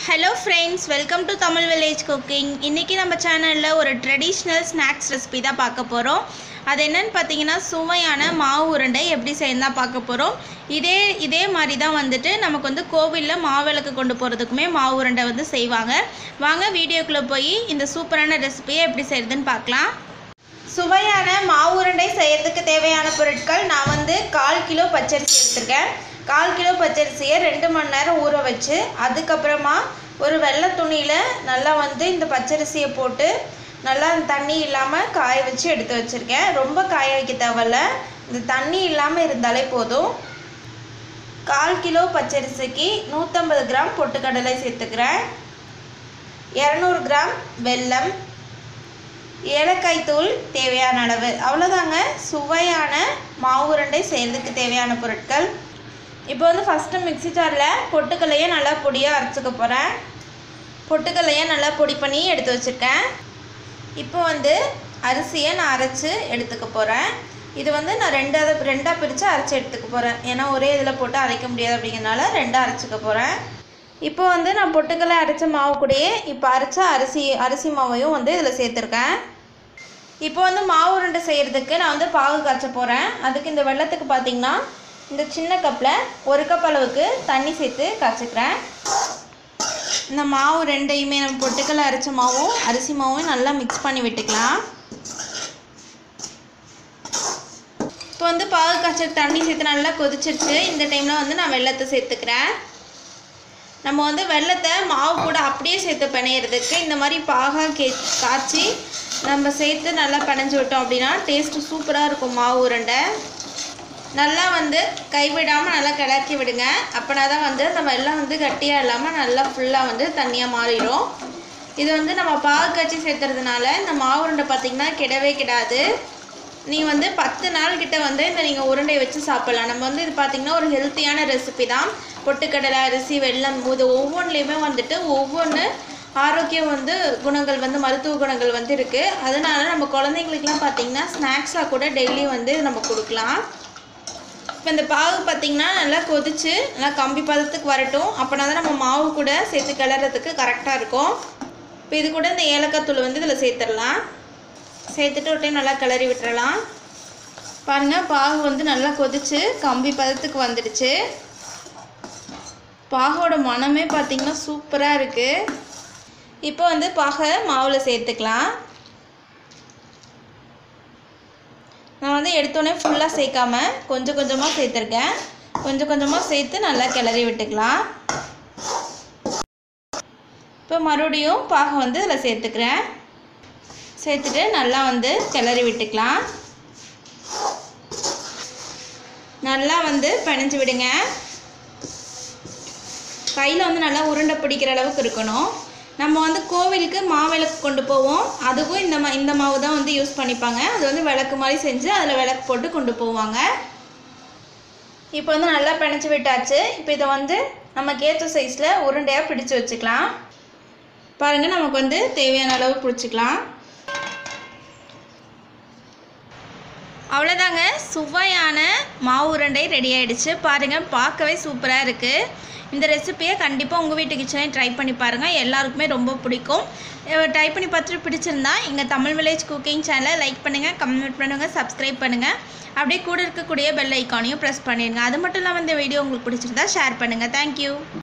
hello friends welcome to Tamil village cooking இன்றைக்கி நம்ம சேனலில் ஒரு ட்ரெடிஷ்னல் ஸ்நாக்ஸ் ரெசிபி தான் பார்க்க போகிறோம் அது என்னன்னு பார்த்தீங்கன்னா சுவையான மாவு உருண்டை எப்படி செய்யணும் தான் பார்க்க போகிறோம் இதே இதே மாதிரி தான் வந்துட்டு நமக்கு வந்து கோவிலில் மாவிளக்கு கொண்டு போகிறதுக்குமே மாவு உருண்டை வந்து செய்வாங்க வாங்க வீடியோக்குள்ளே போய் இந்த சூப்பரான ரெசிபியை எப்படி செய்கிறதுன்னு பார்க்கலாம் சுவையான மாவு உருண்டை செய்யறதுக்கு தேவையான பொருட்கள் நான் வந்து கால் கிலோ பச்சரிசி எடுத்திருக்கேன் கால் கிலோ பச்சரிசியை ரெண்டு மணி நேரம் ஊற வச்சு அதுக்கப்புறமா ஒரு வெள்ளை துணியில் நல்லா வந்து இந்த பச்சரிசியை போட்டு நல்லா அந்த தண்ணி இல்லாமல் காய வச்சு எடுத்து வச்சுருக்கேன் ரொம்ப காய வைக்க தேவையில்ல இந்த தண்ணி இல்லாமல் இருந்தாலே போதும் கால் கிலோ பச்சரிசிக்கு நூற்றம்பது கிராம் பொட்டுக்கடலை சேர்த்துக்கிறேன் இரநூறு கிராம் வெல்லம் ஏலக்காய் தூள் தேவையான அளவு அவ்வளோதாங்க சுவையான மாவு உருண்டை செய்கிறதுக்கு தேவையான பொருட்கள் இப்போ வந்து ஃபஸ்ட்டு மிக்ஸி ஜாரில் பொட்டுக்கல்லையே நல்லா பொடியாக அரைச்சிக்க போகிறேன் பொட்டுக்கல்லையே நல்லா பொடி பண்ணி எடுத்து வச்சுருக்கேன் இப்போ வந்து அரிசியை நான் அரைச்சி எடுத்துக்க போகிறேன் இது வந்து நான் ரெண்டாவது ரெண்டாக பிரித்து அரைச்சி எடுத்துக்க போகிறேன் ஏன்னா ஒரே இதில் போட்டு அரைக்க முடியாது அப்படிங்கிறனால ரெண்டாக அரைச்சிக்க போகிறேன் இப்போ வந்து நான் பொட்டுக்கல்லை அரைச்ச மாவு கூடயே இப்போ அரைச்ச அரிசி அரிசி மாவையும் வந்து இதில் சேர்த்துருக்கேன் இப்போ வந்து மாவு உருண்டை செய்கிறதுக்கு நான் வந்து பாகு காய்ச்ச போகிறேன் அதுக்கு இந்த வெள்ளத்துக்கு பார்த்தீங்கன்னா இந்த சின்ன கப்பில் ஒரு கப் அளவுக்கு தண்ணி சேர்த்து காய்ச்சிக்கிறேன் இந்த மாவு ரெண்டையுமே நம்ம பொட்டுக்கல்லை அரைச்ச மாவும் அரிசி மாவும் நல்லா மிக்ஸ் பண்ணி விட்டுக்கலாம் இப்போ வந்து பாகு காய்ச்ச தண்ணி சேர்த்து நல்லா கொதிச்சிருச்சு இந்த டைமில் வந்து நான் வெள்ளத்தை சேர்த்துக்கிறேன் நம்ம வந்து வெள்ளத்தை மாவு கூட அப்படியே சேர்த்து பிணையிறதுக்கு இந்த மாதிரி பாகா கே காய்ச்சி நம்ம சேர்த்து நல்லா பிணைஞ்சு விட்டோம் அப்படின்னா டேஸ்ட்டு சூப்பராக இருக்கும் மாவு உருண்டை நல்லா வந்து கைவிடாமல் நல்லா கிளக்கி விடுங்க அப்படின்னா தான் வந்து அந்த வெள்ளம் வந்து கட்டியாக இல்லாமல் நல்லா ஃபுல்லாக வந்து தண்ணியாக மாறிடும் இது வந்து நம்ம பாகு காய்ச்சி சேர்த்துறதுனால இந்த மாவு உருண்டை பார்த்திங்கன்னா கிடவே கிடாது நீங்கள் வந்து பத்து நாள் கிட்ட வந்து இந்த நீங்கள் உருண்டை வச்சு சாப்பிட்லாம் நம்ம வந்து இது பார்த்திங்கன்னா ஒரு ஹெல்த்தியான ரெசிபி தான் பொட்டுக்கடலை அரிசி வெல்லம் இது ஒவ்வொன்றுலேயுமே வந்துட்டு ஒவ்வொன்று ஆரோக்கியம் வந்து குணங்கள் வந்து மருத்துவ குணங்கள் வந்து இருக்குது அதனால நம்ம குழந்தைங்களுக்குலாம் பார்த்திங்கன்னா ஸ்நாக்ஸாக கூட டெய்லி வந்து நம்ம கொடுக்கலாம் இப்போ இந்த பாகு பார்த்திங்கன்னா நல்லா கொதிச்சு நல்லா கம்பி பதத்துக்கு வரட்டும் அப்படின்னா தான் நம்ம மாவு கூட சேர்த்து கிளறதுக்கு கரெக்டாக இருக்கும் இப்போ இது கூட இந்த ஏலக்காய் தூள் வந்து இதில் சேர்த்துடலாம் சேர்த்துட்டு ஒரு டைம் நல்லா கிளறி விட்டுறலாம் பாருங்கள் பாகு வந்து நல்லா கொதிச்சு கம்பி பதத்துக்கு வந்துடுச்சு பாகோட மனமே பார்த்திங்கன்னா சூப்பராக இருக்குது இப்போ வந்து பாகை மாவில் சேர்த்துக்கலாம் நான் வந்து எடுத்தோடனே ஃபுல்லாக சேர்க்காம கொஞ்சம் கொஞ்சமாக சேர்த்துருக்கேன் கொஞ்சம் கொஞ்சமாக சேர்த்து நல்லா கிளறி விட்டுக்கலாம் இப்போ மறுபடியும் பாகை வந்து இதில் சேர்த்துக்கிறேன் சேர்த்துட்டு நல்லா வந்து கிளறி விட்டுக்கலாம் நல்லா வந்து பிணைஞ்சு விடுங்க கையில் வந்து நல்லா உருண்டை பிடிக்கிற அளவுக்கு இருக்கணும் நம்ம வந்து கோவிலுக்கு மாவிளக்கு கொண்டு போவோம் அதுக்கும் இந்த மா இந்த மாவு தான் வந்து யூஸ் பண்ணிப்பாங்க அது வந்து விளக்கு மாதிரி செஞ்சு அதில் விளக்கு போட்டு கொண்டு போவாங்க இப்போ வந்து நல்லா பிணைச்சி விட்டாச்சு இப்போ இதை வந்து நமக்கு ஏற்ற சைஸில் உருண்டையாக பிடிச்சு வச்சுக்கலாம் பாருங்கள் நமக்கு வந்து தேவையான அளவு பிடிச்சிக்கலாம் அவ்வளோதாங்க சுவையான மாவு உருண்டை ரெடி ஆகிடுச்சு பாருங்கள் பார்க்கவே சூப்பராக இருக்குது இந்த ரெசிப்பியை கண்டிப்பாக உங்கள் வீட்டு கிச்சனையும் ட்ரை பண்ணி பாருங்கள் எல்லாருக்குமே ரொம்ப பிடிக்கும் ட்ரை பண்ணி பார்த்துட்டு பிடிச்சிருந்தா எங்கள் தமிழ் வில்லேஜ் குக்கிங் சேனலை லைக் பண்ணுங்கள் கமெண்ட் பண்ணுங்கள் சப்ஸ்கிரைப் பண்ணுங்கள் அப்படியே கூட இருக்கக்கூடிய பெல் ஐக்கானையும் ப்ரெஸ் பண்ணிடுங்க அது மட்டும் இல்லாமல் இந்த வீடியோ உங்களுக்கு பிடிச்சிருந்தா ஷேர் பண்ணுங்கள் தேங்க்யூ